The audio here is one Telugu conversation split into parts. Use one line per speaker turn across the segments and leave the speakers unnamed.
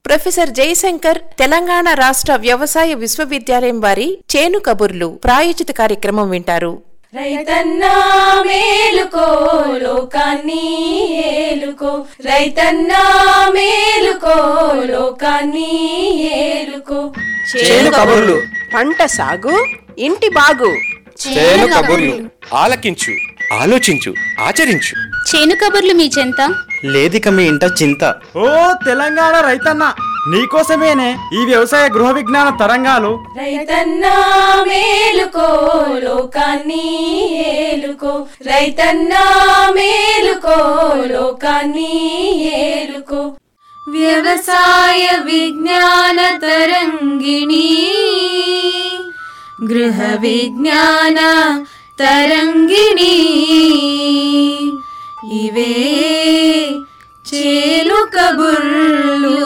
ప్రొఫెసర్ జయశంకర్ తెలంగాణ రాష్ట్ర వ్యవసాయ విశ్వవిద్యాలయం వారి చేను కబుర్లు ప్రాయోజిత కార్యక్రమం వింటారు
రైతన్నా మేలుకో లోకాన్ని ఏలుకో రైతన్నా మేలుకో లోకాన్ని ఏలుకో
చేను కబుర్లు
పంట సాగు ఇంటి బాగు
చేను కబుర్లు ఆలకించు ఆలోచించు ఆచరించు
చేను కబుర్లు మీ చెంత
లేదిక మీ ఇంట చింత
ఓ తెలంగాణ రైతన్న నీకోసమేనే ఈ వ్యవసాయ గృహ విజ్ఞాన తరంగాలు
రైతన్నా మేలుకో లోకాన్ని ఏలుకో రైతన్నా మేలుకో లోకాన్ని ఏలుకో వ్యవసాయ విజ్ఞాన తరంగిణి గృహ విజ్ఞాన తరంగిణి ఇవే చేలు కబుర్లు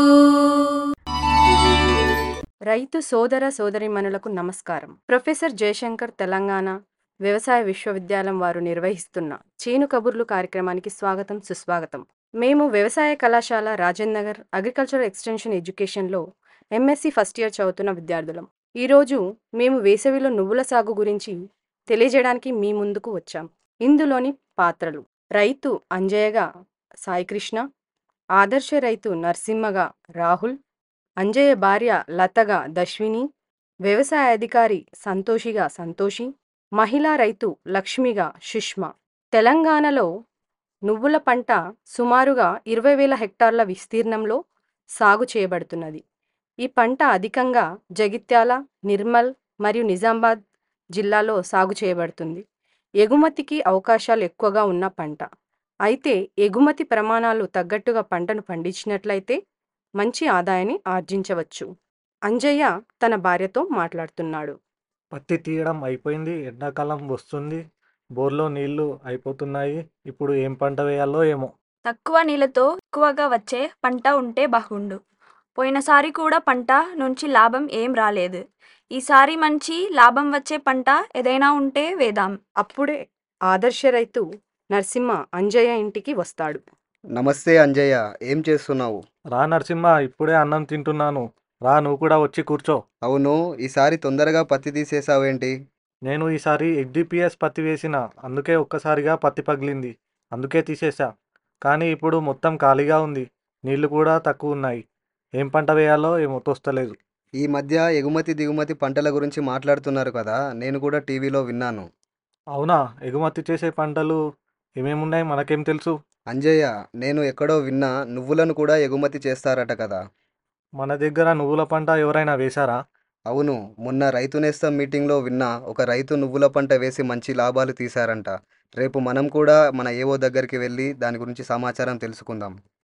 రైతు సోదర సోదరిమణులకు నమస్కారం ప్రొఫెసర్ జయశంకర్ తెలంగాణ వ్యవసాయ విశ్వవిద్యాలయం వారు నిర్వహిస్తున్న చేను కబుర్లు కార్యక్రమానికి స్వాగతం సుస్వాగతం మేము వ్యవసాయ కళాశాల రాజేంద్ర నగర్ అగ్రికల్చరల్ ఎక్స్టెన్షన్ ఎడ్యుకేషన్లో ఎంఎస్సి ఫస్ట్ ఇయర్ చదువుతున్న విద్యార్థులం ఈరోజు మేము వేసవిలో నువ్వుల సాగు గురించి తెలియజేయడానికి మీ ముందుకు వచ్చాం ఇందులోని పాత్రలు రైతు అంజయ్యగా సాయికృష్ణ ఆదర్శ రైతు నరసింహగా రాహుల్ అంజయ్య భార్య లతగా దశ్విని వ్యవసాయ అధికారి సంతోషిగా సంతోషి మహిళా రైతు లక్ష్మిగా సుష్మ తెలంగాణలో నువ్వుల పంట సుమారుగా ఇరవై వేల హెక్టార్ల విస్తీర్ణంలో సాగు చేయబడుతున్నది ఈ పంట అధికంగా జగిత్యాల నిర్మల్ మరియు నిజామాబాద్ జిల్లాలో సాగు చేయబడుతుంది ఎగుమతికి అవకాశాలు ఎక్కువగా ఉన్న పంట అయితే ఎగుమతి ప్రమాణాలు తగ్గట్టుగా పంటను పండించినట్లయితే మంచి ఆదాయాన్ని ఆర్జించవచ్చు అంజయ్య తన భార్యతో మాట్లాడుతున్నాడు
పత్తి తీయడం అయిపోయింది ఎండాకాలం వస్తుంది బోర్లో నీళ్లు అయిపోతున్నాయి ఇప్పుడు ఏం పంట వేయాలో ఏమో
తక్కువ నీళ్ళతో ఎక్కువగా వచ్చే పంట ఉంటే బాగుండు పోయినసారి కూడా పంట నుంచి లాభం ఏం రాలేదు ఈసారి మంచి లాభం వచ్చే పంట ఏదైనా ఉంటే వేదాం
అప్పుడే ఆదర్శ రైతు నరసింహ అంజయ్య ఇంటికి వస్తాడు
నమస్తే అంజయ్య ఏం చేస్తున్నావు
రా నరసింహ ఇప్పుడే అన్నం తింటున్నాను రా నువ్వు కూడా వచ్చి కూర్చో
అవును ఈసారి తొందరగా పత్తి తీసేసావేంటి
నేను ఈసారి ఎగ్డిపిఎస్ పత్తి వేసిన అందుకే ఒక్కసారిగా పత్తి పగిలింది అందుకే తీసేసా కానీ ఇప్పుడు మొత్తం ఖాళీగా ఉంది నీళ్లు కూడా తక్కువ ఉన్నాయి ఏం పంట వేయాలో ఏమో తోస్తలేదు
ఈ మధ్య ఎగుమతి దిగుమతి పంటల గురించి మాట్లాడుతున్నారు కదా నేను కూడా టీవీలో విన్నాను
అవునా ఎగుమతి చేసే పంటలు ఏమేమున్నాయి మనకేం తెలుసు
అంజయ్య నేను ఎక్కడో విన్నా నువ్వులను కూడా ఎగుమతి చేస్తారట కదా
మన దగ్గర నువ్వుల పంట ఎవరైనా వేశారా
అవును మొన్న రైతు నేస్తం మీటింగ్లో విన్నా ఒక రైతు నువ్వుల పంట వేసి మంచి లాభాలు తీశారంట రేపు మనం కూడా మన ఏవో దగ్గరికి వెళ్ళి దాని గురించి సమాచారం తెలుసుకుందాం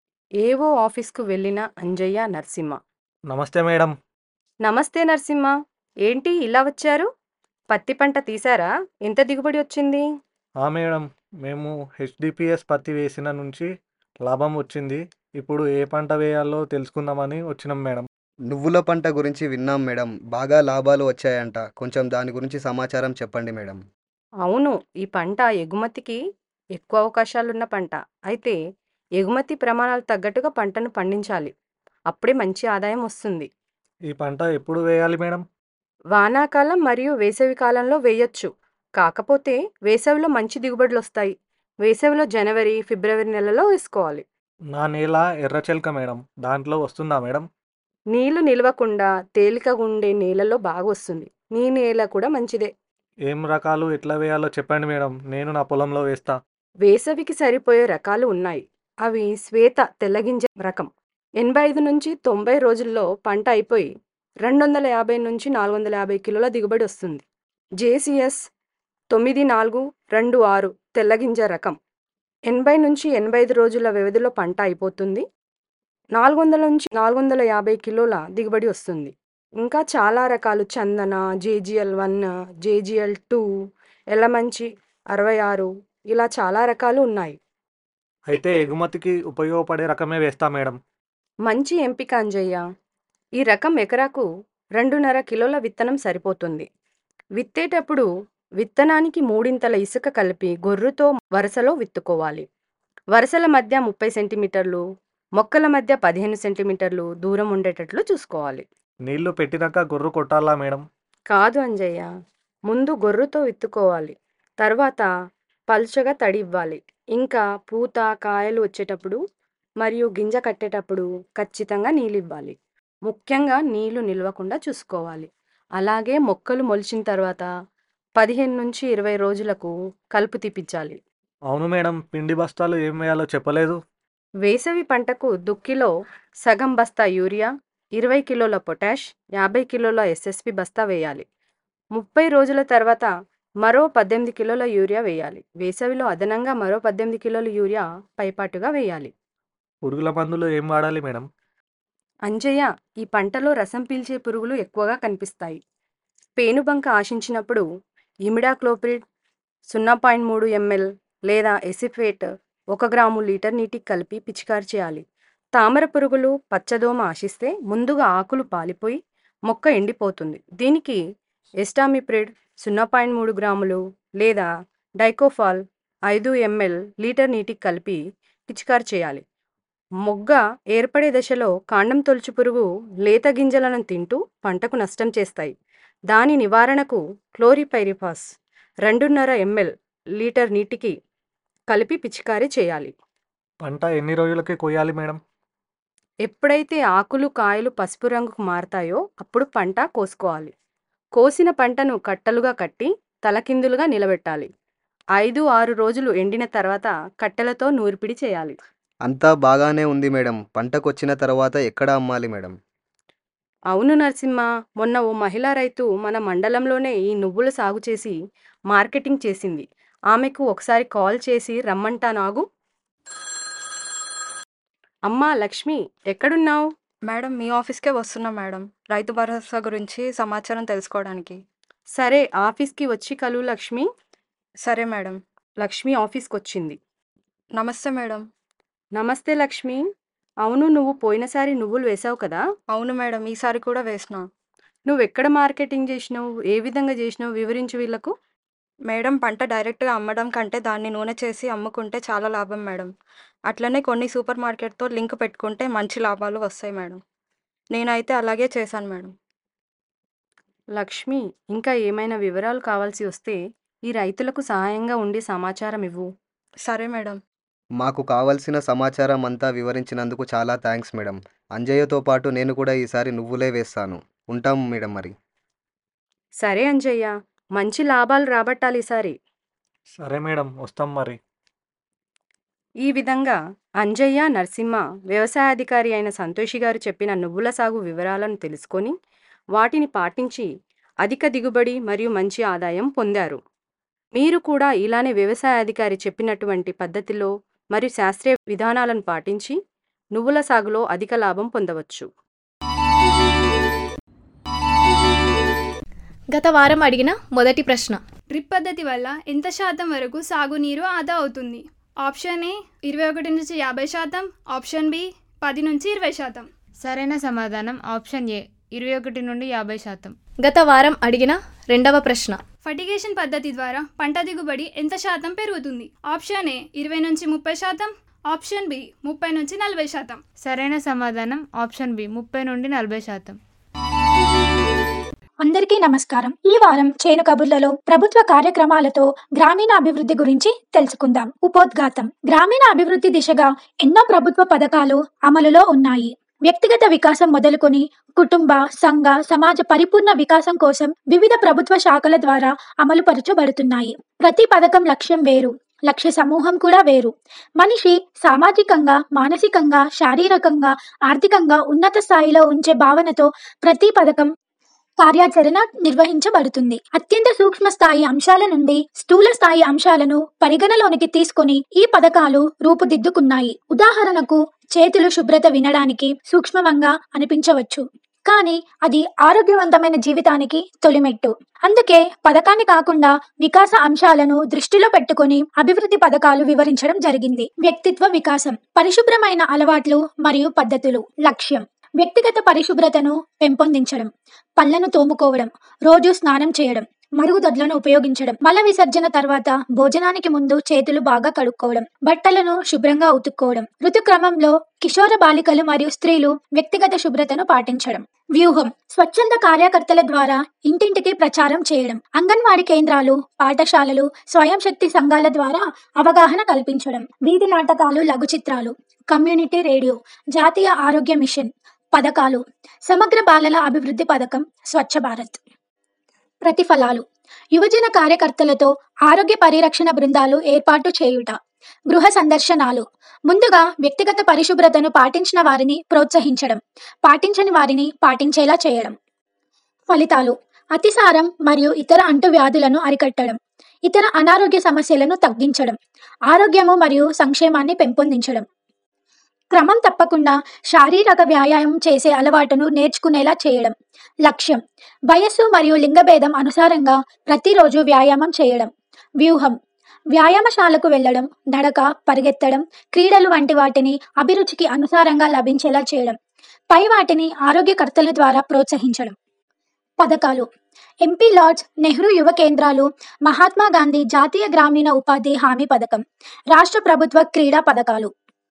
ఏవో ఆఫీస్కు వెళ్ళిన అంజయ్య నరసింహ
నమస్తే మేడం
నమస్తే నరసింహ ఏంటి ఇలా వచ్చారు పత్తి పంట తీసారా ఎంత దిగుబడి వచ్చింది
ఆ మేడం మేము హెచ్డిపిఎస్ పత్తి వేసిన నుంచి లాభం వచ్చింది ఇప్పుడు ఏ పంట వేయాలో తెలుసుకుందామని వచ్చినాం మేడం
నువ్వుల పంట గురించి విన్నాం మేడం బాగా లాభాలు వచ్చాయంట కొంచెం దాని గురించి సమాచారం చెప్పండి మేడం
అవును ఈ పంట ఎగుమతికి ఎక్కువ అవకాశాలున్న పంట అయితే ఎగుమతి ప్రమాణాలు తగ్గట్టుగా పంటను పండించాలి అప్పుడే మంచి ఆదాయం వస్తుంది
ఈ పంట ఎప్పుడు వేయాలి మేడం
వానాకాలం మరియు వేసవి కాలంలో వేయొచ్చు కాకపోతే వేసవిలో మంచి దిగుబడులు వస్తాయి వేసవిలో జనవరి ఫిబ్రవరి నెలలో వేసుకోవాలి
నా నేల ఎర్రచెలక మేడం దాంట్లో వస్తుందా మేడం
నీళ్లు నిలవకుండా తేలికగా ఉండే నేలలో బాగా వస్తుంది నీ నేల కూడా మంచిదే
ఏం రకాలు ఎట్లా వేయాలో చెప్పండి మేడం నేను నా పొలంలో వేస్తా
వేసవికి సరిపోయే రకాలు ఉన్నాయి అవి శ్వేత తెల్లగింజ రకం ఎనభై ఐదు నుంచి తొంభై రోజుల్లో పంట అయిపోయి రెండు వందల యాభై నుంచి నాలుగు వందల యాభై కిలోల దిగుబడి వస్తుంది జేసిఎస్ తొమ్మిది నాలుగు రెండు ఆరు తెల్లగింజ రకం ఎనభై నుంచి ఎనభై ఐదు రోజుల వ్యవధిలో పంట అయిపోతుంది నాలుగు వందల నుంచి నాలుగు వందల యాభై కిలోల దిగుబడి వస్తుంది ఇంకా చాలా రకాలు Chandana JGL one JGL two ఎలమంచి అరవై ఆరు ఇలా చాలా రకాలు ఉన్నాయి
అయితే ఎగుమతికి ఉపయోగపడే రకమే వేస్తా మేడం
మంచి ఎంపిక అంజయ్య ఈ రకం ఎకరాకు రెండున్నర కిలోల విత్తనం సరిపోతుంది విత్తేటప్పుడు విత్తనానికి మూడింతల ఇసుక కలిపి గొర్రుతో వరుసలో విత్తుకోవాలి వరుసల మధ్య ముప్పై సెంటీమీటర్లు మొక్కల మధ్య పదిహేను సెంటీమీటర్లు దూరం ఉండేటట్లు చూసుకోవాలి
నీళ్లు పెట్టినాక గొర్రు కొట్టాలా మేడం
కాదు అంజయ్య ముందు గొర్రుతో విత్తుకోవాలి తర్వాత పల్చగా తడి ఇవ్వాలి ఇంకా పూత కాయలు వచ్చేటప్పుడు మరియు గింజ కట్టేటప్పుడు ఖచ్చితంగా నీళ్ళు ఇవ్వాలి ముఖ్యంగా నీళ్లు నిల్వకుండా చూసుకోవాలి అలాగే మొక్కలు మొలిచిన తర్వాత పదిహేను నుంచి ఇరవై రోజులకు కలుపు తీపించాలి
అవును మేడం పిండి బస్తాలు ఏం వేయాలో చెప్పలేదు
వేసవి పంటకు దుక్కిలో సగం బస్తా యూరియా ఇరవై కిలోల పొటాష్ యాభై కిలోల ఎస్ఎస్పి బస్తా వేయాలి ముప్పై రోజుల తర్వాత మరో పద్దెనిమిది కిలోల యూరియా వేయాలి వేసవిలో అదనంగా మరో పద్దెనిమిది కిలోల యూరియా పైపాటుగా వేయాలి
పురుగుల మందులు ఏం వాడాలి మేడం
అంజయ్య ఈ పంటలో రసం పీల్చే పురుగులు ఎక్కువగా కనిపిస్తాయి పేనుబంక ఆశించినప్పుడు ఇమిడాక్లోప్రిడ్ సున్నా పాయింట్ మూడు ఎంఎల్ లేదా ఎసిఫేట్ ఒక గ్రాము లీటర్ నీటికి కలిపి పిచికారి చేయాలి తామర పురుగులు పచ్చదోమ ఆశిస్తే ముందుగా ఆకులు పాలిపోయి మొక్క ఎండిపోతుంది దీనికి ఎస్టామిప్రిడ్ సున్నా పాయింట్ మూడు గ్రాములు లేదా డైకోఫాల్ ఐదు ఎంఎల్ లీటర్ నీటికి కలిపి పిచికారి చేయాలి మొగ్గ ఏర్పడే దశలో కాండం తొలుచు పురుగు లేత గింజలను తింటూ పంటకు నష్టం చేస్తాయి దాని నివారణకు క్లోరిపైరిఫాస్ రెండున్నర ఎంఎల్ లీటర్ నీటికి కలిపి పిచికారీ చేయాలి
పంట ఎన్ని రోజులకి కొయ్యాలి మేడం
ఎప్పుడైతే ఆకులు కాయలు పసుపు రంగుకు మారతాయో అప్పుడు పంట కోసుకోవాలి కోసిన పంటను కట్టలుగా కట్టి తలకిందులుగా నిలబెట్టాలి ఐదు ఆరు రోజులు ఎండిన తర్వాత కట్టెలతో నూర్పిడి చేయాలి
అంతా బాగానే ఉంది మేడం పంటకు వచ్చిన తర్వాత ఎక్కడ అమ్మాలి మేడం
అవును నరసింహ మొన్న ఓ మహిళా రైతు మన మండలంలోనే ఈ నువ్వుల సాగు చేసి మార్కెటింగ్ చేసింది ఆమెకు ఒకసారి కాల్ చేసి రమ్మంటానాగు అమ్మా లక్ష్మి ఎక్కడున్నావు
మేడం మీ ఆఫీస్కే వస్తున్నా మేడం రైతు భరోసా గురించి సమాచారం తెలుసుకోవడానికి
సరే ఆఫీస్కి వచ్చి కలువు లక్ష్మి
సరే మేడం
లక్ష్మి ఆఫీస్కి వచ్చింది
నమస్తే మేడం
నమస్తే లక్ష్మి అవును నువ్వు పోయినసారి నువ్వులు వేసావు కదా
అవును మేడం ఈసారి కూడా వేసిన
నువ్వు ఎక్కడ మార్కెటింగ్ చేసినావు ఏ విధంగా చేసినావు వివరించు వీళ్ళకు
మేడం పంట డైరెక్ట్గా అమ్మడం కంటే దాన్ని నూనె చేసి అమ్ముకుంటే చాలా లాభం మేడం అట్లనే కొన్ని సూపర్ మార్కెట్తో లింక్ పెట్టుకుంటే మంచి లాభాలు వస్తాయి మేడం నేనైతే అలాగే చేశాను మేడం
లక్ష్మి ఇంకా ఏమైనా వివరాలు కావాల్సి వస్తే ఈ రైతులకు సహాయంగా ఉండి సమాచారం ఇవ్వు
సరే మేడం
మాకు కావలసిన సమాచారం అంతా వివరించినందుకు చాలా థ్యాంక్స్ మేడం అంజయ్యతో పాటు నేను కూడా ఈసారి నువ్వులే వేస్తాను ఉంటాం మేడం మరి
సరే అంజయ్య మంచి లాభాలు రాబట్టాలి ఈసారి
సరే మేడం వస్తాం మరి
ఈ విధంగా అంజయ్య నరసింహ వ్యవసాయాధికారి అయిన సంతోషి గారు చెప్పిన నువ్వుల సాగు వివరాలను తెలుసుకొని వాటిని పాటించి అధిక దిగుబడి మరియు మంచి ఆదాయం పొందారు మీరు కూడా ఇలానే వ్యవసాయాధికారి చెప్పినటువంటి పద్ధతిలో మరియు శాస్త్రీయ విధానాలను పాటించి నువ్వుల సాగులో అధిక లాభం పొందవచ్చు
గత వారం అడిగిన మొదటి ప్రశ్న
డ్రిప్ పద్ధతి వల్ల ఎంత శాతం వరకు సాగునీరు ఆదా అవుతుంది ఆప్షన్ ఏ ఇరవై ఒకటి నుంచి యాభై శాతం ఆప్షన్ బి పది నుంచి ఇరవై శాతం
సరైన సమాధానం ఆప్షన్ ఏ ఇరవై ఒకటి నుండి యాభై శాతం
గత వారం అడిగిన రెండవ ప్రశ్న
ఫర్టిగేషన్ పద్ధతి ద్వారా పంట దిగుబడి ఎంత శాతం పెరుగుతుంది ఆప్షన్ ఏ ఇరవై నుంచి ముప్పై శాతం ఆప్షన్ బి ముప్పై నుంచి నలభై శాతం
సరైన సమాధానం ఆప్షన్ బి ముప్పై నుండి నలభై శాతం
అందరికీ నమస్కారం ఈ వారం చేను కబుర్లలో ప్రభుత్వ కార్యక్రమాలతో గ్రామీణ అభివృద్ధి గురించి తెలుసుకుందాం ఉపోద్ఘాతం గ్రామీణ అభివృద్ధి దిశగా ఎన్నో ప్రభుత్వ పథకాలు అమలులో ఉన్నాయి వ్యక్తిగత వికాసం మొదలుకొని కుటుంబ సంఘ సమాజ పరిపూర్ణ వికాసం కోసం వివిధ ప్రభుత్వ శాఖల ద్వారా అమలుపరచబడుతున్నాయి ప్రతి పథకం లక్ష్యం వేరు లక్ష్య సమూహం కూడా వేరు మనిషి సామాజికంగా మానసికంగా శారీరకంగా ఆర్థికంగా ఉన్నత స్థాయిలో ఉంచే భావనతో ప్రతి పథకం కార్యాచరణ నిర్వహించబడుతుంది అత్యంత సూక్ష్మ స్థాయి అంశాల నుండి స్థూల స్థాయి అంశాలను పరిగణలోనికి తీసుకొని ఈ పథకాలు రూపుదిద్దుకున్నాయి ఉదాహరణకు చేతులు శుభ్రత వినడానికి సూక్ష్మంగా అనిపించవచ్చు కానీ అది ఆరోగ్యవంతమైన జీవితానికి తొలిమెట్టు అందుకే పథకాన్ని కాకుండా వికాస అంశాలను దృష్టిలో పెట్టుకుని అభివృద్ధి పథకాలు వివరించడం జరిగింది వ్యక్తిత్వ వికాసం పరిశుభ్రమైన అలవాట్లు మరియు పద్ధతులు లక్ష్యం వ్యక్తిగత పరిశుభ్రతను పెంపొందించడం పళ్ళను తోముకోవడం రోజు స్నానం చేయడం మరుగుదొడ్లను ఉపయోగించడం మల విసర్జన తర్వాత భోజనానికి ముందు చేతులు బాగా కడుక్కోవడం బట్టలను శుభ్రంగా ఉతుక్కోవడం ఋతుక్రమంలో కిషోర బాలికలు మరియు స్త్రీలు వ్యక్తిగత శుభ్రతను పాటించడం వ్యూహం స్వచ్ఛంద కార్యకర్తల ద్వారా ఇంటింటికి ప్రచారం చేయడం అంగన్వాడీ కేంద్రాలు పాఠశాలలు స్వయం శక్తి సంఘాల ద్వారా అవగాహన కల్పించడం వీధి నాటకాలు లఘు చిత్రాలు కమ్యూనిటీ రేడియో జాతీయ ఆరోగ్య మిషన్ పథకాలు సమగ్ర బాలల అభివృద్ధి పథకం స్వచ్ఛ భారత్ ప్రతిఫలాలు యువజన కార్యకర్తలతో ఆరోగ్య పరిరక్షణ బృందాలు ఏర్పాటు చేయుట గృహ సందర్శనాలు ముందుగా వ్యక్తిగత పరిశుభ్రతను పాటించిన వారిని ప్రోత్సహించడం పాటించని వారిని పాటించేలా చేయడం ఫలితాలు అతిసారం మరియు ఇతర అంటువ్యాధులను అరికట్టడం ఇతర అనారోగ్య సమస్యలను తగ్గించడం ఆరోగ్యము మరియు సంక్షేమాన్ని పెంపొందించడం క్రమం తప్పకుండా శారీరక వ్యాయామం చేసే అలవాటును నేర్చుకునేలా చేయడం లక్ష్యం వయస్సు మరియు లింగభేదం అనుసారంగా ప్రతిరోజు వ్యాయామం చేయడం వ్యూహం వ్యాయామశాలకు వెళ్ళడం నడక పరిగెత్తడం క్రీడలు వంటి వాటిని అభిరుచికి అనుసారంగా లభించేలా చేయడం పై వాటిని ఆరోగ్యకర్తల ద్వారా ప్రోత్సహించడం పథకాలు ఎంపీ లాడ్జ్ నెహ్రూ యువ కేంద్రాలు మహాత్మా గాంధీ జాతీయ గ్రామీణ ఉపాధి హామీ పథకం రాష్ట్ర ప్రభుత్వ క్రీడా పథకాలు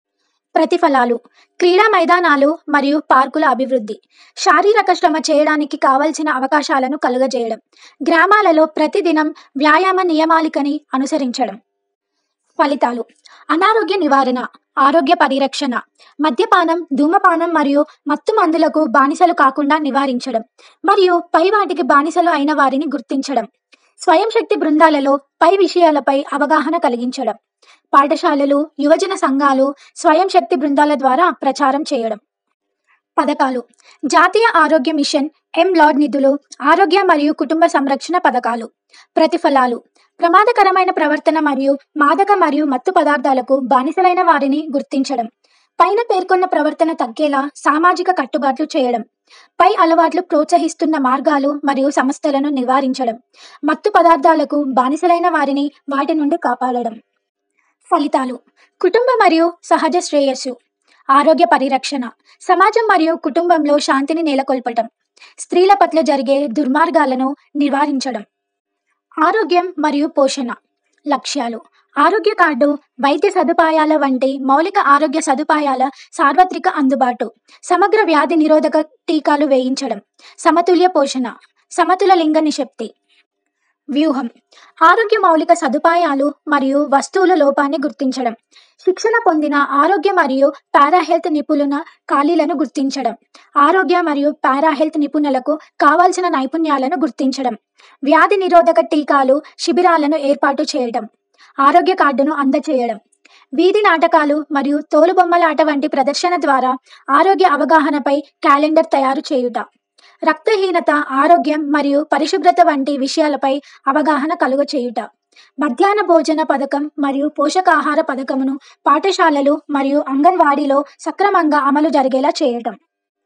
ప్రతిఫలాలు క్రీడా మైదానాలు మరియు పార్కుల అభివృద్ధి శారీరక శ్రమ చేయడానికి కావలసిన అవకాశాలను కలుగజేయడం గ్రామాలలో ప్రతిదినం వ్యాయామ నియమాలికని అనుసరించడం ఫలితాలు అనారోగ్య నివారణ ఆరోగ్య పరిరక్షణ మద్యపానం ధూమపానం మరియు మత్తు మందులకు బానిసలు కాకుండా నివారించడం మరియు పై వాటికి బానిసలు అయిన వారిని గుర్తించడం స్వయం శక్తి బృందాలలో పై విషయాలపై అవగాహన కలిగించడం పాఠశాలలు యువజన సంఘాలు స్వయం శక్తి బృందాల ద్వారా ప్రచారం చేయడం పథకాలు జాతీయ ఆరోగ్య మిషన్ ఎం లార్డ్ నిధులు ఆరోగ్య మరియు కుటుంబ సంరక్షణ పథకాలు ప్రతిఫలాలు ప్రమాదకరమైన ప్రవర్తన మరియు మాదక మరియు మత్తు పదార్థాలకు బానిసలైన వారిని గుర్తించడం పైన పేర్కొన్న ప్రవర్తన తగ్గేలా సామాజిక కట్టుబాట్లు చేయడం పై అలవాట్లు ప్రోత్సహిస్తున్న మార్గాలు మరియు సంస్థలను నివారించడం మత్తు పదార్థాలకు బానిసలైన వారిని వాటి నుండి కాపాడడం ఫలితాలు కుటుంబ మరియు సహజ శ్రేయస్సు ఆరోగ్య పరిరక్షణ సమాజం మరియు కుటుంబంలో శాంతిని నెలకొల్పటం స్త్రీల పట్ల జరిగే దుర్మార్గాలను నివారించడం ఆరోగ్యం మరియు పోషణ లక్ష్యాలు ఆరోగ్య కార్డు వైద్య సదుపాయాల వంటి మౌలిక ఆరోగ్య సదుపాయాల సార్వత్రిక అందుబాటు సమగ్ర వ్యాధి నిరోధక టీకాలు వేయించడం సమతుల్య పోషణ సమతుల లింగ నిశక్తి వ్యూహం ఆరోగ్య మౌలిక సదుపాయాలు మరియు వస్తువుల లోపాన్ని గుర్తించడం శిక్షణ పొందిన ఆరోగ్య మరియు పారాహెల్త్ నిపుణుల ఖాళీలను గుర్తించడం ఆరోగ్య మరియు పారాహెల్త్ నిపుణులకు కావాల్సిన నైపుణ్యాలను గుర్తించడం వ్యాధి నిరోధక టీకాలు శిబిరాలను ఏర్పాటు చేయడం ఆరోగ్య కార్డును అందచేయడం వీధి నాటకాలు మరియు తోలుబొమ్మలాట వంటి ప్రదర్శన ద్వారా ఆరోగ్య అవగాహనపై క్యాలెండర్ తయారు చేయుట రక్తహీనత ఆరోగ్యం మరియు పరిశుభ్రత వంటి విషయాలపై అవగాహన కలుగ చేయుట మధ్యాహ్న భోజన పథకం మరియు పోషకాహార పథకమును పాఠశాలలు మరియు అంగన్వాడీలో సక్రమంగా అమలు జరిగేలా చేయటం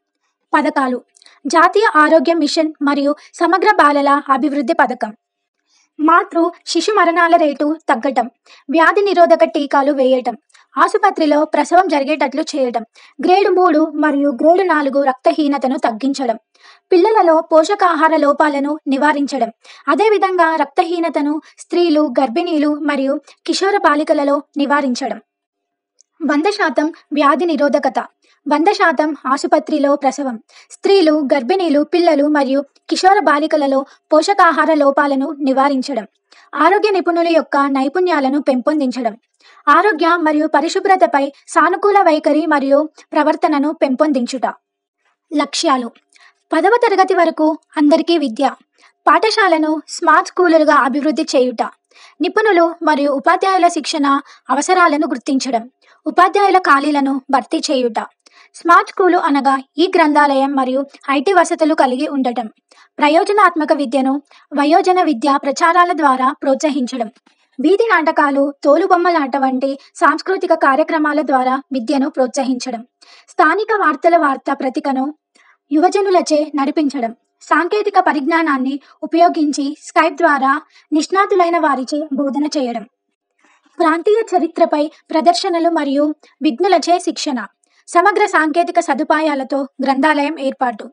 పథకాలు జాతీయ ఆరోగ్య మిషన్ మరియు సమగ్ర బాలల అభివృద్ధి పథకం మాతృ శిశు మరణాల రేటు తగ్గటం వ్యాధి నిరోధక టీకాలు వేయటం ఆసుపత్రిలో ప్రసవం జరిగేటట్లు చేయటం గ్రేడ్ మూడు మరియు గ్రేడ్ నాలుగు రక్తహీనతను తగ్గించడం పిల్లలలో పోషకాహార లోపాలను నివారించడం అదేవిధంగా రక్తహీనతను స్త్రీలు గర్భిణీలు మరియు కిషోర బాలికలలో నివారించడం వంద శాతం వ్యాధి నిరోధకత వంద శాతం ఆసుపత్రిలో ప్రసవం స్త్రీలు గర్భిణీలు పిల్లలు మరియు కిషోర బాలికలలో పోషకాహార లోపాలను నివారించడం ఆరోగ్య నిపుణుల యొక్క నైపుణ్యాలను పెంపొందించడం ఆరోగ్య మరియు పరిశుభ్రతపై సానుకూల వైఖరి మరియు ప్రవర్తనను పెంపొందించుట లక్ష్యాలు పదవ తరగతి వరకు అందరికీ విద్య పాఠశాలను స్మార్ట్ స్కూలుగా అభివృద్ధి చేయుట నిపుణులు మరియు ఉపాధ్యాయుల శిక్షణ అవసరాలను గుర్తించడం ఉపాధ్యాయుల ఖాళీలను భర్తీ చేయుట స్మార్ట్ స్కూలు అనగా ఈ గ్రంథాలయం మరియు ఐటీ వసతులు కలిగి ఉండటం ప్రయోజనాత్మక విద్యను వయోజన విద్య ప్రచారాల ద్వారా ప్రోత్సహించడం వీధి నాటకాలు తోలుబొమ్మలాట వంటి సాంస్కృతిక కార్యక్రమాల ద్వారా విద్యను ప్రోత్సహించడం స్థానిక వార్తల వార్త ప్రతికను యువజనులచే నడిపించడం సాంకేతిక పరిజ్ఞానాన్ని ఉపయోగించి స్కైప్ ద్వారా నిష్ణాతులైన వారిచే బోధన చేయడం ప్రాంతీయ చరిత్రపై ప్రదర్శనలు మరియు విఘ్నులచే శిక్షణ సమగ్ర సాంకేతిక సదుపాయాలతో గ్రంథాలయం ఏర్పాటు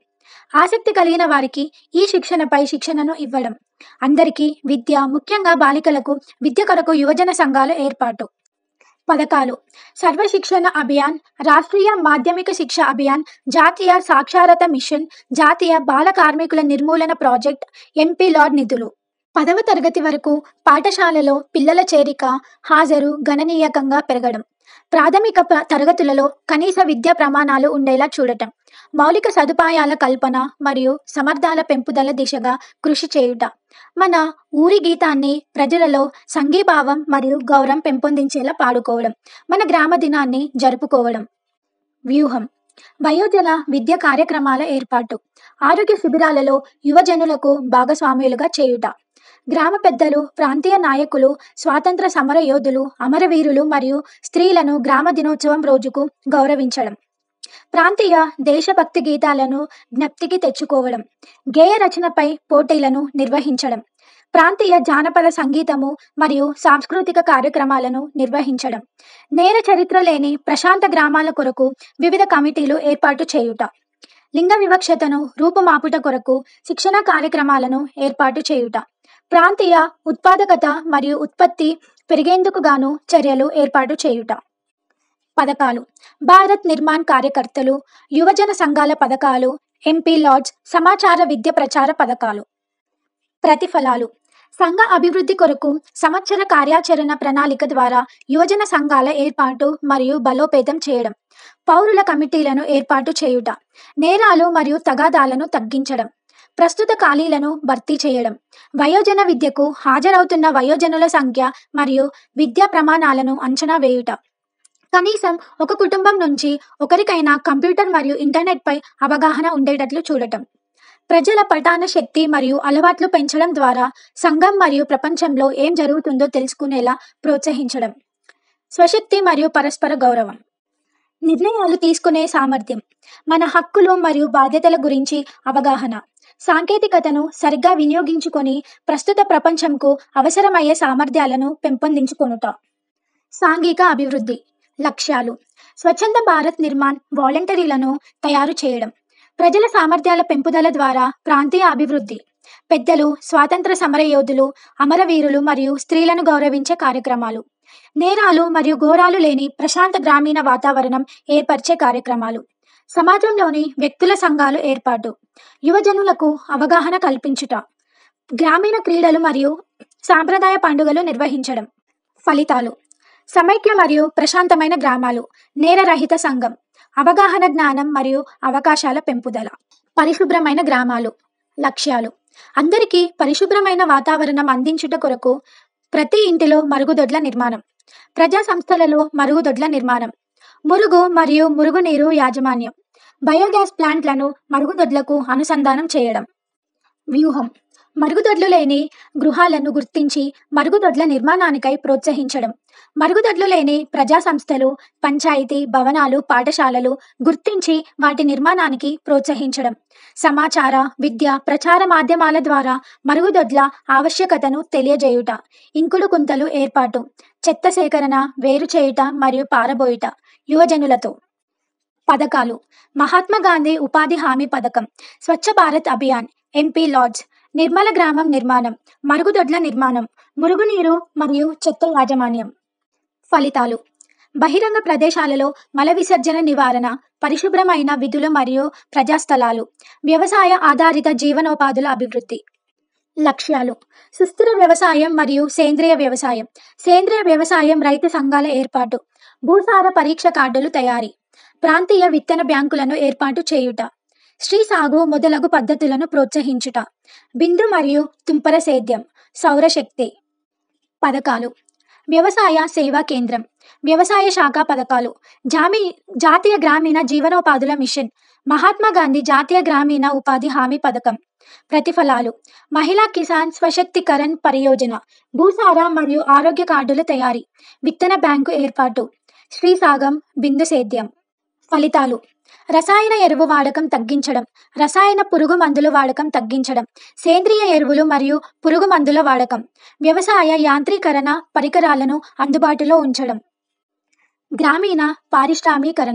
ఆసక్తి కలిగిన వారికి ఈ శిక్షణపై శిక్షణను ఇవ్వడం అందరికీ విద్య ముఖ్యంగా బాలికలకు విద్య కొరకు యువజన సంఘాలు ఏర్పాటు పథకాలు సర్వశిక్షణ అభియాన్ రాష్ట్రీయ మాధ్యమిక శిక్ష అభియాన్ జాతీయ సాక్షరత మిషన్ జాతీయ బాల కార్మికుల నిర్మూలన ప్రాజెక్ట్ ఎంపీ లార్డ్ నిధులు పదవ తరగతి వరకు పాఠశాలలో పిల్లల చేరిక హాజరు గణనీయకంగా పెరగడం ప్రాథమిక ప్ర- తరగతులలో కనీస విద్యా ప్రమాణాలు ఉండేలా చూడటం మౌలిక సదుపాయాల కల్పన మరియు సమర్థాల పెంపుదల దిశగా కృషి చేయుట మన ఊరి గీతాన్ని ప్రజలలో సంఘీభావం మరియు గౌరవం పెంపొందించేలా పాడుకోవడం మన గ్రామ దినాన్ని జరుపుకోవడం వ్యూహం వయోజన విద్య కార్యక్రమాల ఏర్పాటు ఆరోగ్య శిబిరాలలో యువజనులకు భాగస్వాములుగా చేయుట గ్రామ పెద్దలు ప్రాంతీయ నాయకులు స్వాతంత్ర సమర యోధులు అమరవీరులు మరియు స్త్రీలను గ్రామ దినోత్సవం రోజుకు గౌరవించడం ప్రాంతీయ దేశభక్తి గీతాలను జ్ఞప్తికి తెచ్చుకోవడం గేయ రచనపై పోటీలను నిర్వహించడం ప్రాంతీయ జానపద సంగీతము మరియు సాంస్కృతిక కార్యక్రమాలను నిర్వహించడం నేర చరిత్ర లేని ప్రశాంత గ్రామాల కొరకు వివిధ కమిటీలు ఏర్పాటు చేయుట లింగ వివక్షతను రూపుమాపుట కొరకు శిక్షణ కార్యక్రమాలను ఏర్పాటు చేయుట ప్రాంతీయ ఉత్పాదకత మరియు ఉత్పత్తి పెరిగేందుకు గాను చర్యలు ఏర్పాటు చేయుట పథకాలు భారత్ నిర్మాణ్ కార్యకర్తలు యువజన సంఘాల పథకాలు ఎంపీ లాడ్జ్ సమాచార విద్య ప్రచార పథకాలు ప్రతిఫలాలు సంఘ అభివృద్ధి కొరకు సంవత్సర కార్యాచరణ ప్రణాళిక ద్వారా యువజన సంఘాల ఏర్పాటు మరియు బలోపేతం చేయడం పౌరుల కమిటీలను ఏర్పాటు చేయుట నేరాలు మరియు తగాదాలను తగ్గించడం ప్రస్తుత ఖాళీలను భర్తీ చేయడం వయోజన విద్యకు హాజరవుతున్న వయోజనుల సంఖ్య మరియు విద్యా ప్రమాణాలను అంచనా వేయుట కనీసం ఒక కుటుంబం నుంచి ఒకరికైనా కంప్యూటర్ మరియు ఇంటర్నెట్పై అవగాహన ఉండేటట్లు చూడటం ప్రజల పఠాన శక్తి మరియు అలవాట్లు పెంచడం ద్వారా సంఘం మరియు ప్రపంచంలో ఏం జరుగుతుందో తెలుసుకునేలా ప్రోత్సహించడం స్వశక్తి మరియు పరస్పర గౌరవం నిర్ణయాలు తీసుకునే సామర్థ్యం మన హక్కులు మరియు బాధ్యతల గురించి అవగాహన సాంకేతికతను సరిగ్గా వినియోగించుకొని ప్రస్తుత ప్రపంచంకు అవసరమయ్యే సామర్థ్యాలను పెంపొందించుకొనుట సాంఘిక అభివృద్ధి లక్ష్యాలు స్వచ్ఛంద భారత్ నిర్మాణ్ వాలంటరీలను తయారు చేయడం ప్రజల సామర్థ్యాల పెంపుదల ద్వారా ప్రాంతీయ అభివృద్ధి పెద్దలు స్వాతంత్ర సమరయోధులు అమరవీరులు మరియు స్త్రీలను గౌరవించే కార్యక్రమాలు నేరాలు మరియు ఘోరాలు లేని ప్రశాంత గ్రామీణ వాతావరణం ఏర్పరిచే కార్యక్రమాలు సమాజంలోని వ్యక్తుల సంఘాలు ఏర్పాటు యువజనులకు అవగాహన కల్పించుట గ్రామీణ క్రీడలు మరియు సాంప్రదాయ పండుగలు నిర్వహించడం ఫలితాలు సమైక్య మరియు ప్రశాంతమైన గ్రామాలు నేరరహిత సంఘం అవగాహన జ్ఞానం మరియు అవకాశాల పెంపుదల పరిశుభ్రమైన గ్రామాలు లక్ష్యాలు అందరికీ పరిశుభ్రమైన వాతావరణం అందించుట కొరకు ప్రతి ఇంటిలో మరుగుదొడ్ల నిర్మాణం ప్రజా సంస్థలలో మరుగుదొడ్ల నిర్మాణం మురుగు మరియు మురుగునీరు యాజమాన్యం బయోగ్యాస్ ప్లాంట్లను మరుగుదొడ్లకు అనుసంధానం చేయడం వ్యూహం మరుగుదొడ్లు లేని గృహాలను గుర్తించి మరుగుదొడ్ల నిర్మాణానికై ప్రోత్సహించడం మరుగుదొడ్లు లేని ప్రజా సంస్థలు పంచాయతీ భవనాలు పాఠశాలలు గుర్తించి వాటి నిర్మాణానికి ప్రోత్సహించడం సమాచార విద్య ప్రచార మాధ్యమాల ద్వారా మరుగుదొడ్ల ఆవశ్యకతను తెలియజేయుట ఇంకుడు కుంతలు ఏర్పాటు చెత్త సేకరణ వేరు చేయుట మరియు పారబోయుట యువజనులతో పథకాలు మహాత్మా గాంధీ ఉపాధి హామీ పథకం స్వచ్ఛ భారత్ అభియాన్ ఎంపీ లాడ్జ్ నిర్మల గ్రామం నిర్మాణం మరుగుదొడ్ల నిర్మాణం మురుగునీరు మరియు చెత్త యాజమాన్యం ఫలితాలు బహిరంగ ప్రదేశాలలో మల విసర్జన నివారణ పరిశుభ్రమైన విధులు మరియు ప్రజాస్థలాలు వ్యవసాయ ఆధారిత జీవనోపాధుల అభివృద్ధి లక్ష్యాలు సుస్థిర వ్యవసాయం మరియు సేంద్రియ వ్యవసాయం సేంద్రియ వ్యవసాయం రైతు సంఘాల ఏర్పాటు భూసార పరీక్ష కార్డులు తయారీ ప్రాంతీయ విత్తన బ్యాంకులను ఏర్పాటు చేయుట శ్రీ సాగు మొదలగు పద్ధతులను ప్రోత్సహించుట బిందు మరియు తుంపర సేద్యం సౌరశక్తి పథకాలు వ్యవసాయ సేవా కేంద్రం వ్యవసాయ శాఖ పథకాలు జామీ జాతీయ గ్రామీణ జీవనోపాధుల మిషన్ మహాత్మా గాంధీ జాతీయ గ్రామీణ ఉపాధి హామీ పథకం ప్రతిఫలాలు మహిళా కిసాన్ స్వశక్తికరణ్ పరియోజన భూసార మరియు ఆరోగ్య కార్డుల తయారీ విత్తన బ్యాంకు ఏర్పాటు శ్రీసాగం బిందు సేద్యం ఫలితాలు రసాయన ఎరువు వాడకం తగ్గించడం రసాయన పురుగు మందుల వాడకం తగ్గించడం సేంద్రియ ఎరువులు మరియు పురుగు మందుల వాడకం వ్యవసాయ యాంత్రీకరణ పరికరాలను అందుబాటులో ఉంచడం గ్రామీణ పారిశ్రామీకరణ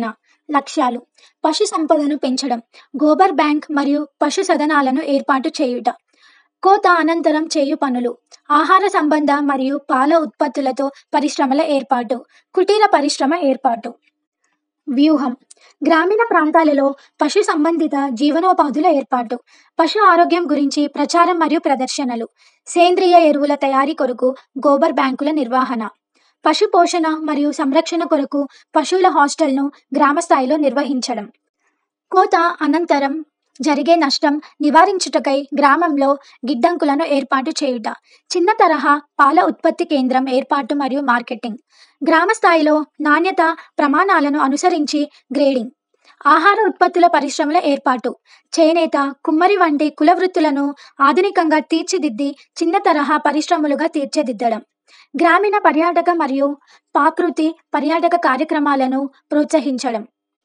లక్ష్యాలు పశు సంపదను పెంచడం గోబర్ బ్యాంక్ మరియు పశు సదనాలను ఏర్పాటు చేయుట కోత అనంతరం చేయు పనులు ఆహార సంబంధ మరియు పాల ఉత్పత్తులతో పరిశ్రమల ఏర్పాటు కుటీర పరిశ్రమ ఏర్పాటు వ్యూహం గ్రామీణ ప్రాంతాలలో పశు సంబంధిత జీవనోపాధుల ఏర్పాటు పశు ఆరోగ్యం గురించి ప్రచారం మరియు ప్రదర్శనలు సేంద్రియ ఎరువుల తయారీ కొరకు గోబర్ బ్యాంకుల నిర్వహణ పశు పోషణ మరియు సంరక్షణ కొరకు పశువుల హాస్టల్ను గ్రామ స్థాయిలో నిర్వహించడం కోత అనంతరం జరిగే నష్టం నివారించుటకై గ్రామంలో గిడ్డంకులను ఏర్పాటు చేయుట చిన్న తరహా పాల ఉత్పత్తి కేంద్రం ఏర్పాటు మరియు మార్కెటింగ్ గ్రామ స్థాయిలో నాణ్యత ప్రమాణాలను అనుసరించి గ్రేడింగ్ ఆహార ఉత్పత్తుల పరిశ్రమల ఏర్పాటు చేనేత కుమ్మరి వంటి కుల వృత్తులను ఆధునికంగా తీర్చిదిద్ది చిన్న తరహా పరిశ్రమలుగా తీర్చిదిద్దడం గ్రామీణ పర్యాటక మరియు పాకృతి పర్యాటక కార్యక్రమాలను ప్రోత్సహించడం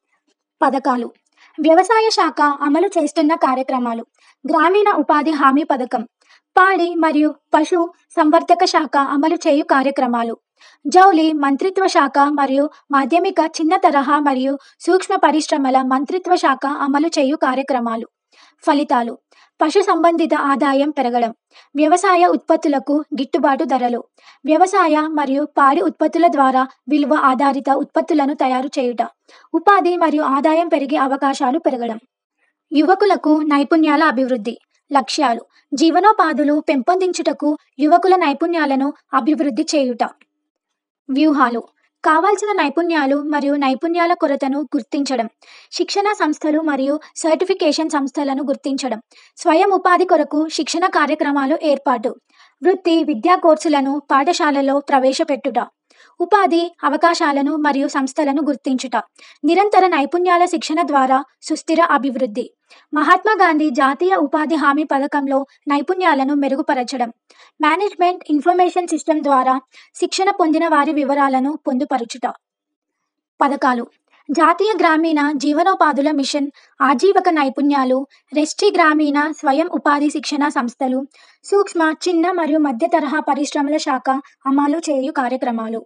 పథకాలు వ్యవసాయ శాఖ అమలు చేస్తున్న కార్యక్రమాలు గ్రామీణ ఉపాధి హామీ పథకం పాడి మరియు పశు సంవర్ధక శాఖ అమలు చేయు కార్యక్రమాలు జౌలి మంత్రిత్వ శాఖ మరియు మాధ్యమిక చిన్న తరహా మరియు సూక్ష్మ పరిశ్రమల మంత్రిత్వ శాఖ అమలు చేయు కార్యక్రమాలు ఫలితాలు పశు సంబంధిత ఆదాయం పెరగడం వ్యవసాయ ఉత్పత్తులకు గిట్టుబాటు ధరలు వ్యవసాయ మరియు పాడి ఉత్పత్తుల ద్వారా విలువ ఆధారిత ఉత్పత్తులను తయారు చేయుట ఉపాధి మరియు ఆదాయం పెరిగే అవకాశాలు పెరగడం యువకులకు నైపుణ్యాల అభివృద్ధి లక్ష్యాలు జీవనోపాధులు పెంపొందించుటకు యువకుల నైపుణ్యాలను అభివృద్ధి చేయుట వ్యూహాలు కావాల్సిన నైపుణ్యాలు మరియు నైపుణ్యాల కొరతను గుర్తించడం శిక్షణ సంస్థలు మరియు సర్టిఫికేషన్ సంస్థలను గుర్తించడం స్వయం ఉపాధి కొరకు శిక్షణ కార్యక్రమాలు ఏర్పాటు వృత్తి విద్యా కోర్సులను పాఠశాలలో ప్రవేశపెట్టుట ఉపాధి అవకాశాలను మరియు సంస్థలను గుర్తించుట నిరంతర నైపుణ్యాల శిక్షణ ద్వారా సుస్థిర అభివృద్ధి మహాత్మా గాంధీ జాతీయ ఉపాధి హామీ పథకంలో నైపుణ్యాలను మెరుగుపరచడం మేనేజ్మెంట్ ఇన్ఫర్మేషన్ సిస్టమ్ ద్వారా శిక్షణ పొందిన వారి వివరాలను పొందుపరచుట పథకాలు జాతీయ గ్రామీణ జీవనోపాధుల మిషన్ ఆజీవక నైపుణ్యాలు రెస్టి గ్రామీణ స్వయం ఉపాధి శిక్షణ సంస్థలు సూక్ష్మ చిన్న మరియు మధ్య తరహా పరిశ్రమల శాఖ అమలు చేయు కార్యక్రమాలు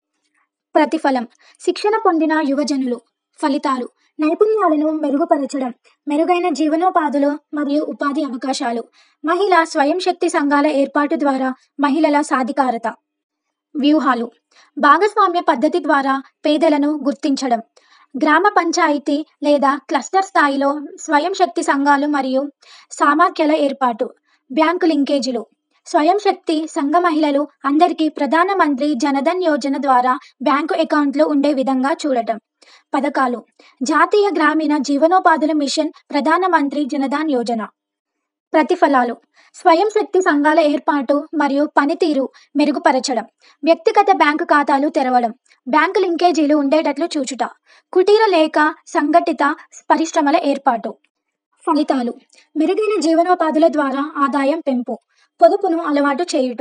ప్రతిఫలం శిక్షణ పొందిన యువజనులు ఫలితాలు నైపుణ్యాలను మెరుగుపరచడం మెరుగైన జీవనోపాధులు మరియు ఉపాధి అవకాశాలు మహిళా స్వయం శక్తి సంఘాల ఏర్పాటు ద్వారా మహిళల సాధికారత వ్యూహాలు భాగస్వామ్య పద్ధతి ద్వారా పేదలను గుర్తించడం గ్రామ పంచాయతీ లేదా క్లస్టర్ స్థాయిలో స్వయం శక్తి సంఘాలు మరియు సామర్థ్యాల ఏర్పాటు బ్యాంకు లింకేజీలు స్వయం శక్తి సంఘ మహిళలు అందరికీ ప్రధానమంత్రి జనధన్ యోజన ద్వారా బ్యాంకు అకౌంట్లు ఉండే విధంగా చూడటం పథకాలు జాతీయ గ్రామీణ జీవనోపాధుల మిషన్ ప్రధానమంత్రి జనధన్ యోజన ప్రతిఫలాలు స్వయం శక్తి సంఘాల ఏర్పాటు మరియు పనితీరు మెరుగుపరచడం వ్యక్తిగత బ్యాంకు ఖాతాలు తెరవడం బ్యాంకు లింకేజీలు ఉండేటట్లు చూచుట కుటీర లేక సంఘటిత పరిశ్రమల ఏర్పాటు ఫలితాలు మెరుగైన జీవనోపాధుల ద్వారా ఆదాయం పెంపు పొదుపును అలవాటు చేయుట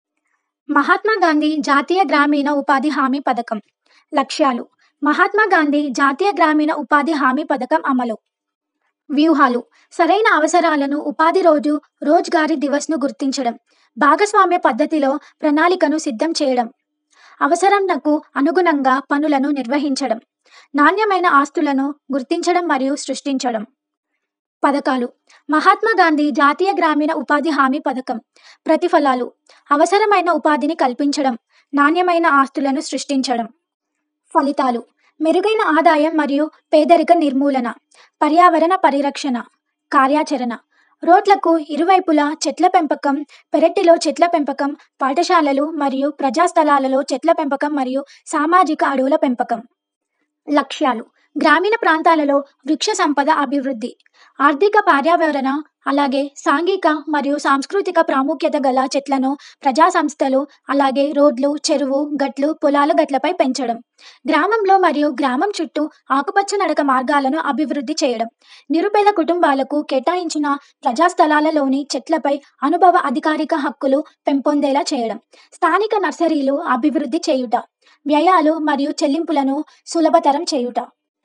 మహాత్మా గాంధీ జాతీయ గ్రామీణ ఉపాధి హామీ పథకం లక్ష్యాలు మహాత్మా గాంధీ జాతీయ గ్రామీణ ఉపాధి హామీ పథకం అమలు వ్యూహాలు సరైన అవసరాలను ఉపాధి రోజు రోజ్గారీ దివస్ను గుర్తించడం భాగస్వామ్య పద్ధతిలో ప్రణాళికను సిద్ధం చేయడం అవసరంకు అనుగుణంగా పనులను నిర్వహించడం నాణ్యమైన ఆస్తులను గుర్తించడం మరియు సృష్టించడం పథకాలు మహాత్మా గాంధీ జాతీయ గ్రామీణ ఉపాధి హామీ పథకం ప్రతిఫలాలు అవసరమైన ఉపాధిని కల్పించడం నాణ్యమైన ఆస్తులను సృష్టించడం ఫలితాలు మెరుగైన ఆదాయం మరియు పేదరిక నిర్మూలన పర్యావరణ పరిరక్షణ కార్యాచరణ రోడ్లకు ఇరువైపులా చెట్ల పెంపకం పెరటిలో చెట్ల పెంపకం పాఠశాలలు మరియు ప్రజాస్థలాలలో చెట్ల పెంపకం మరియు సామాజిక అడవుల పెంపకం లక్ష్యాలు గ్రామీణ ప్రాంతాలలో వృక్ష సంపద అభివృద్ధి ఆర్థిక పర్యావరణ అలాగే సాంఘిక మరియు సాంస్కృతిక ప్రాముఖ్యత గల చెట్లను ప్రజా సంస్థలు అలాగే రోడ్లు చెరువు గట్లు పొలాల గట్లపై పెంచడం గ్రామంలో మరియు గ్రామం చుట్టూ ఆకుపచ్చ నడక మార్గాలను అభివృద్ధి చేయడం నిరుపేద కుటుంబాలకు కేటాయించిన ప్రజా స్థలాలలోని చెట్లపై అనుభవ అధికారిక హక్కులు పెంపొందేలా చేయడం స్థానిక నర్సరీలు అభివృద్ధి చేయుట వ్యయాలు మరియు చెల్లింపులను సులభతరం చేయుట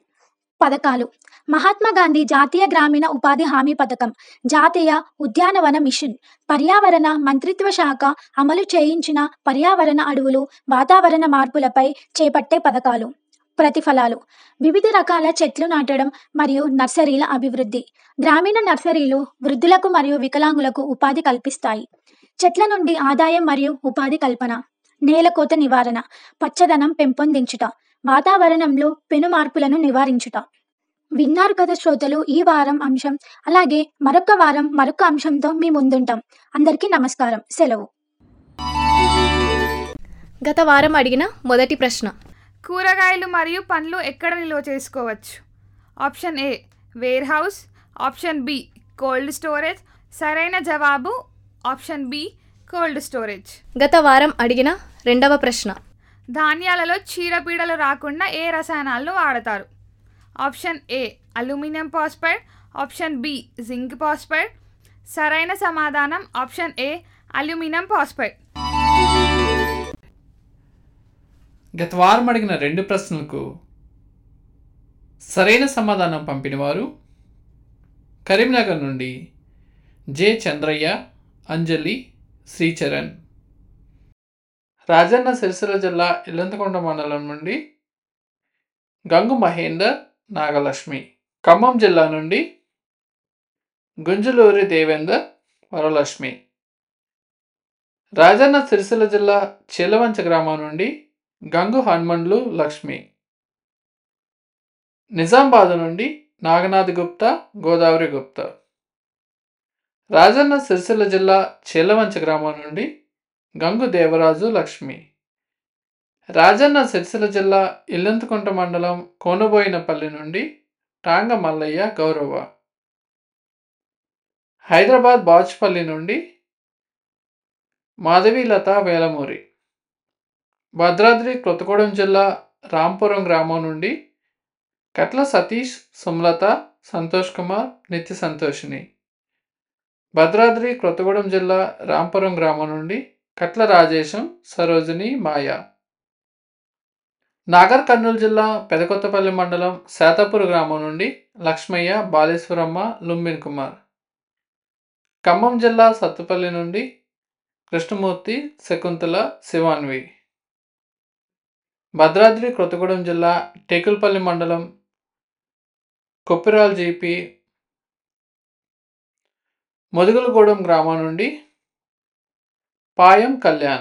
పథకాలు మహాత్మా గాంధీ జాతీయ గ్రామీణ ఉపాధి హామీ పథకం జాతీయ ఉద్యానవన మిషన్ పర్యావరణ మంత్రిత్వ శాఖ అమలు చేయించిన పర్యావరణ అడవులు వాతావరణ మార్పులపై చేపట్టే పథకాలు ప్రతిఫలాలు వివిధ రకాల చెట్లు నాటడం మరియు నర్సరీల అభివృద్ధి గ్రామీణ నర్సరీలు వృద్ధులకు మరియు వికలాంగులకు ఉపాధి కల్పిస్తాయి చెట్ల నుండి ఆదాయం మరియు ఉపాధి కల్పన నేలకోత నివారణ పచ్చదనం పెంపొందించుట వాతావరణంలో పెను మార్పులను నివారించుట విన్నారు కదా శ్రోతలు ఈ వారం అంశం అలాగే మరొక వారం మరొక అంశంతో మీ ముందుంటాం అందరికీ నమస్కారం సెలవు
గత వారం అడిగిన మొదటి ప్రశ్న
కూరగాయలు మరియు పండ్లు ఎక్కడ నిల్వ చేసుకోవచ్చు option A warehouse option B cold storage సరైన జవాబు ఆప్షన్ బి కోల్డ్ స్టోరేజ్
గత వారం అడిగిన రెండవ ప్రశ్న
ధాన్యాలలో చీడపీడలు రాకుండా ఏ రసాయనాలను వాడతారు option A aluminium phosphide option B zinc phosphide సరైన సమాధానం ఆప్షన్ ఏ అల్యూమినియం పాస్పైడ్
గత వారం అడిగిన రెండు ప్రశ్నలకు సరైన సమాధానం పంపినవారు కరీంనగర్ నుండి జె చంద్రయ్య అంజలి శ్రీచరణ్ రాజన్న సిరిసిల్ల జిల్లా ఇల్లంతకొండ మండలం నుండి గంగు మహేందర్ నాగలక్ష్మి ఖమ్మం జిల్లా నుండి గుంజులూరి దేవేందర్ వరలక్ష్మి రాజన్న సిరిసిల్ల జిల్లా చీలవంచ గ్రామం నుండి గంగు హనుమండ్లు లక్ష్మి నిజామాబాద్ నుండి నాగనాథ్ గుప్తా గోదావరి గుప్తా రాజన్న సిరిసిల్ల జిల్లా చీలవంచ గ్రామం నుండి గంగు దేవరాజు లక్ష్మి రాజన్న సిరిసిల్ల జిల్లా ఇల్లంతకుంట మండలం కోనబోయినపల్లి నుండి టాంగ మల్లయ్య గౌరవ హైదరాబాద్ బాచ్పల్లి నుండి మాధవీలత వేలమూరి భద్రాద్రి కొత్తగూడెం జిల్లా రాంపురం గ్రామం నుండి కట్ల సతీష్ సుమలత సంతోష్ కుమార్ నిత్య సంతోషిని భద్రాద్రి కొత్తగూడెం జిల్లా రాంపురం గ్రామం నుండి కట్ల రాజేశం సరోజిని మాయ నాగర్ కర్నూలు జిల్లా పెదకొత్తపల్లి మండలం శాతపూర్ గ్రామం నుండి లక్ష్మయ్య బాలేశ్వరమ్మ లుంబిన్ కుమార్ ఖమ్మం జిల్లా సత్తుపల్లి నుండి కృష్ణమూర్తి శకుంతల శివాన్వి భద్రాద్రి కొత్తగూడెం జిల్లా టేకుల్పల్లి మండలం కొప్పిరాల్ జీపీ మొదుగులగూడెం గ్రామం నుండి పాయం కళ్యాణ్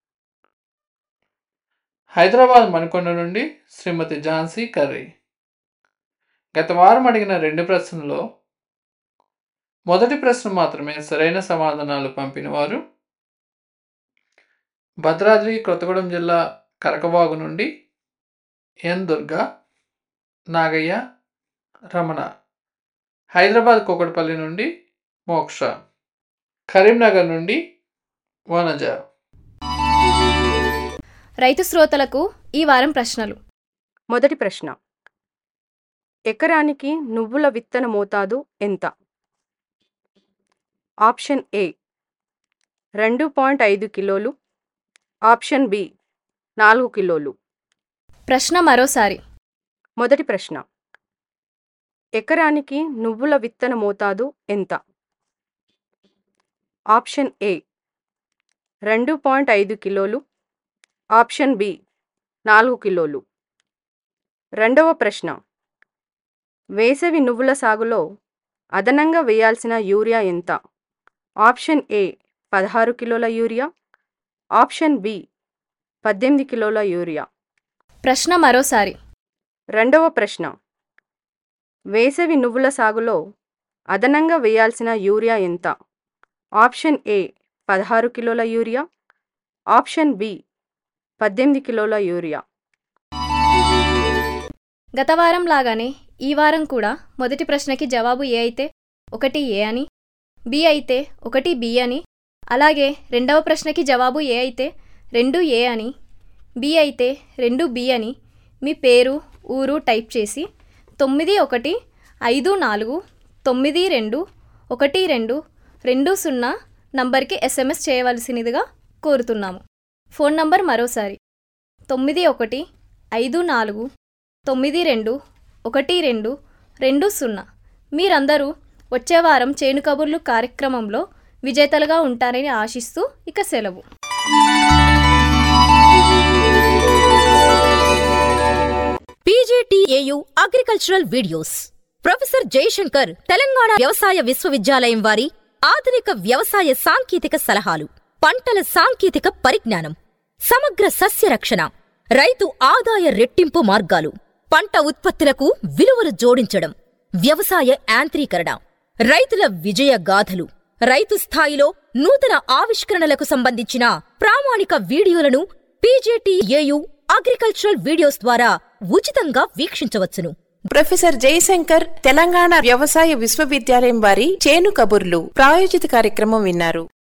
హైదరాబాద్ మణికొండ నుండి శ్రీమతి ఝాన్సీ కర్రీ గత వారం అడిగిన రెండు ప్రశ్నల్లో మొదటి ప్రశ్న మాత్రమే సరైన సమాధానాలు పంపిన వారు భద్రాద్రి కొత్తగూడెం జిల్లా కరకబాగు నుండి ఎన్ దుర్గా నాగయ్య రమణ హైదరాబాద్ కోకటపల్లి నుండి మోక్ష కరీంనగర్ నుండి వనజ
రైతు శ్రోతలకు ఈ వారం ప్రశ్నలు
మొదటి ప్రశ్న ఎకరానికి నువ్వుల విత్తన మోతాదు ఎంత ఆప్షన్ ఏ రెండు పాయింట్ ఐదు కిలోలు ఆప్షన్ బి నాలుగు కిలోలు
ప్రశ్న మరోసారి
మొదటి ప్రశ్న ఎకరానికి నువ్వుల విత్తన మోతాదు ఎంత ఆప్షన్ ఏ రెండు పాయింట్ ఐదు కిలోలు ఆప్షన్ బి నాలుగు కిలోలు రెండవ ప్రశ్న వేసవి నువ్వుల సాగులో అదనంగా వేయాల్సిన యూరియా ఎంత ఆప్షన్ ఏ పదహారు కిలోల యూరియా ఆప్షన్ బి పద్దెనిమిది కిలోల యూరియా
ప్రశ్న మరోసారి
రెండవ ప్రశ్న వేసవి నువ్వుల సాగులో అదనంగా వేయాల్సిన యూరియా ఎంత ఆప్షన్ ఏ పదహారు కిలోల యూరియా ఆప్షన్ బి పద్దెనిమిది కిలోల యూరియా
గత వారం లాగానే ఈ వారం కూడా మొదటి ప్రశ్నకి జవాబు ఏ అయితే ఒకటి ఏ అని బి అయితే ఒకటి బి అని అలాగే రెండవ ప్రశ్నకి జవాబు ఏ అయితే రెండు ఏ అని బి అయితే రెండు బి అని మీ పేరు ఊరు టైప్ చేసి తొమ్మిది ఒకటి ఐదు నాలుగు తొమ్మిది రెండు ఒకటి రెండు రెండు సున్నా నంబర్కి ఎస్ఎంఎస్ చేయవలసినదిగా కోరుతున్నాము ఫోన్ నంబర్ మరోసారి తొమ్మిది ఒకటి ఐదు నాలుగు తొమ్మిది రెండు ఒకటి రెండు రెండు సున్నా మీరందరూ వచ్చే వారం చేను కబుర్లు కార్యక్రమంలో విజేతలుగా ఉంటారని ఆశిస్తూ ఇక సెలవు
PJTAU agricultural videos professor Jayashankar Telangana వ్యవసాయ విశ్వవిద్యాలయం వారి ఆధునిక వ్యవసాయ సాంకేతిక సలహాలు పంటల సాంకేతిక పరిజ్ఞానం సమగ్ర సస్య రక్షణ రైతు ఆదాయ రెట్టింపు మార్గాలు పంట ఉత్పత్తులకు విలువలు జోడించడం వ్యవసాయ యాంత్రీకరణ రైతుల విజయ గాథలు రైతు స్థాయిలో నూతన ఆవిష్కరణలకు సంబంధించిన ప్రామాణిక వీడియోలను పీజేటీఏయు అగ్రికల్చరల్ వీడియోస్ ద్వారా ఉచితంగా వీక్షించవచ్చును
ప్రొఫెసర్ జయశంకర్ తెలంగాణ వ్యవసాయ విశ్వవిద్యాలయం వారి చేను కబుర్లు ప్రాయోజిత కార్యక్రమం విన్నారు